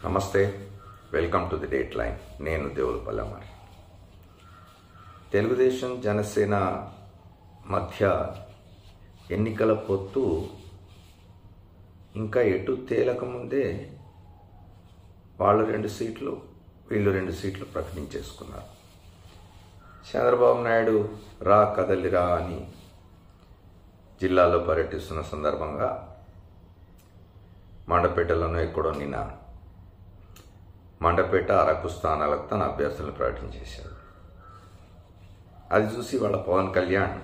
నమస్తే welcome to the dateline నేను దేవులపల్లి అమర్ తెలుగుదేశం జనసేన మధ్య ఎన్నికల పొత్తు ఇంకా ఎటు తేలకముందే వాళ్ళు రెండు సీట్లు వీళ్ళు రెండు సీట్లు ప్రకటించేసుకున్నారు చంద్రబాబు నాయుడు రా కదలిరా అని జిల్లాలో పర్యటిస్తున్న సందర్భంగా మండపేటలోనూ ఎక్కడో నిన్న మండపేట అరకు స్థానాలకు తన అభ్యర్థులను ప్రకటించేశాడు అది చూసి వాళ్ళ పవన్ కళ్యాణ్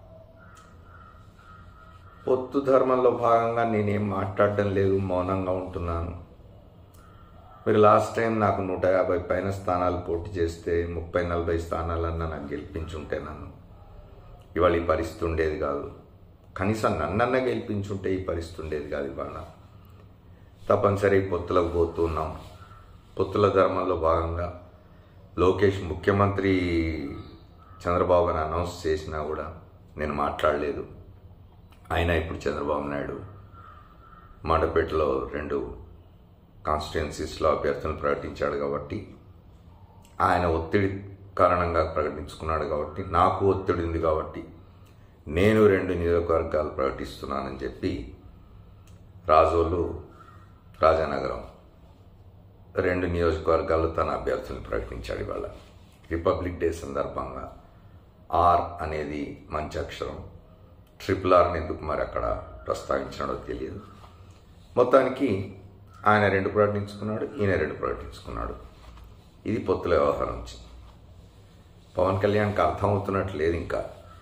పొత్తు ధర్మంలో భాగంగా నేనేం మాట్లాడడం లేదు మౌనంగా ఉంటున్నాను మీరు లాస్ట్ టైం నాకు నూట యాభై పైన స్థానాలు పోటీ చేస్తే ముప్పై నలభై స్థానాలన్నా నాకు గెలిపించుంటే నన్ను ఇవాళ ఈ పరిస్థితి ఉండేది కాదు కనీసం నన్నన్న గెలిపించుంటే ఈ పరిస్థితి ఉండేది కాదు ఇవాళ తప్పనిసరి పొత్తులకు పోతున్నాం పొత్తుల ధర్మంలో భాగంగా లోకేష్ ముఖ్యమంత్రి చంద్రబాబు అని అనౌన్స్ చేసినా కూడా నేను మాట్లాడలేదు అయినా ఇప్పుడు చంద్రబాబు నాయుడు మండపేటలో రెండు కాన్స్టిట్యున్సీస్లో అభ్యర్థులను ప్రకటించాడు కాబట్టి ఆయన ఒత్తిడి కారణంగా ప్రకటించుకున్నాడు కాబట్టి నాకు ఒత్తిడి ఉంది కాబట్టి నేను రెండు నియోజకవర్గాలు ప్రకటిస్తున్నానని చెప్పి రాజోలు రాజానగరం రెండు నియోజకవర్గాల్లో తన అభ్యర్థులను ప్రకటించాడు ఇవాళ రిపబ్లిక్ డే సందర్భంగా ఆర్ అనేది మంచి అక్షరం ట్రిపుల్ ఆర్ని ఎందుకు మరి అక్కడ ప్రస్తావించడో తెలియదు మొత్తానికి ఆయన రెండు ప్రకటించుకున్నాడు ఈయన రెండు ప్రకటించుకున్నాడు ఇది పొత్తుల వ్యవహారం నుంచి పవన్ కళ్యాణ్కి అర్థమవుతున్నట్టు లేదు ఇంకా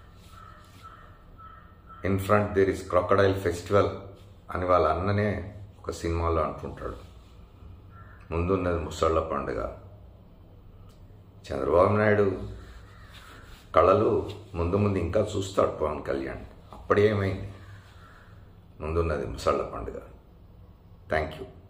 in front there is crocodile festival అని వాళ్ళ అన్ననే ఒక సినిమాలో అంటుంటాడు ముందున్నది ముసళ్ళ పండుగ చంద్రబాబు నాయుడు కళలు ముందు ముందు ఇంకా చూస్తాడు పవన్ కళ్యాణ్ అప్పుడేమైంది ముందున్నది ముసళ్ళ పండుగ థ్యాంక్ యూ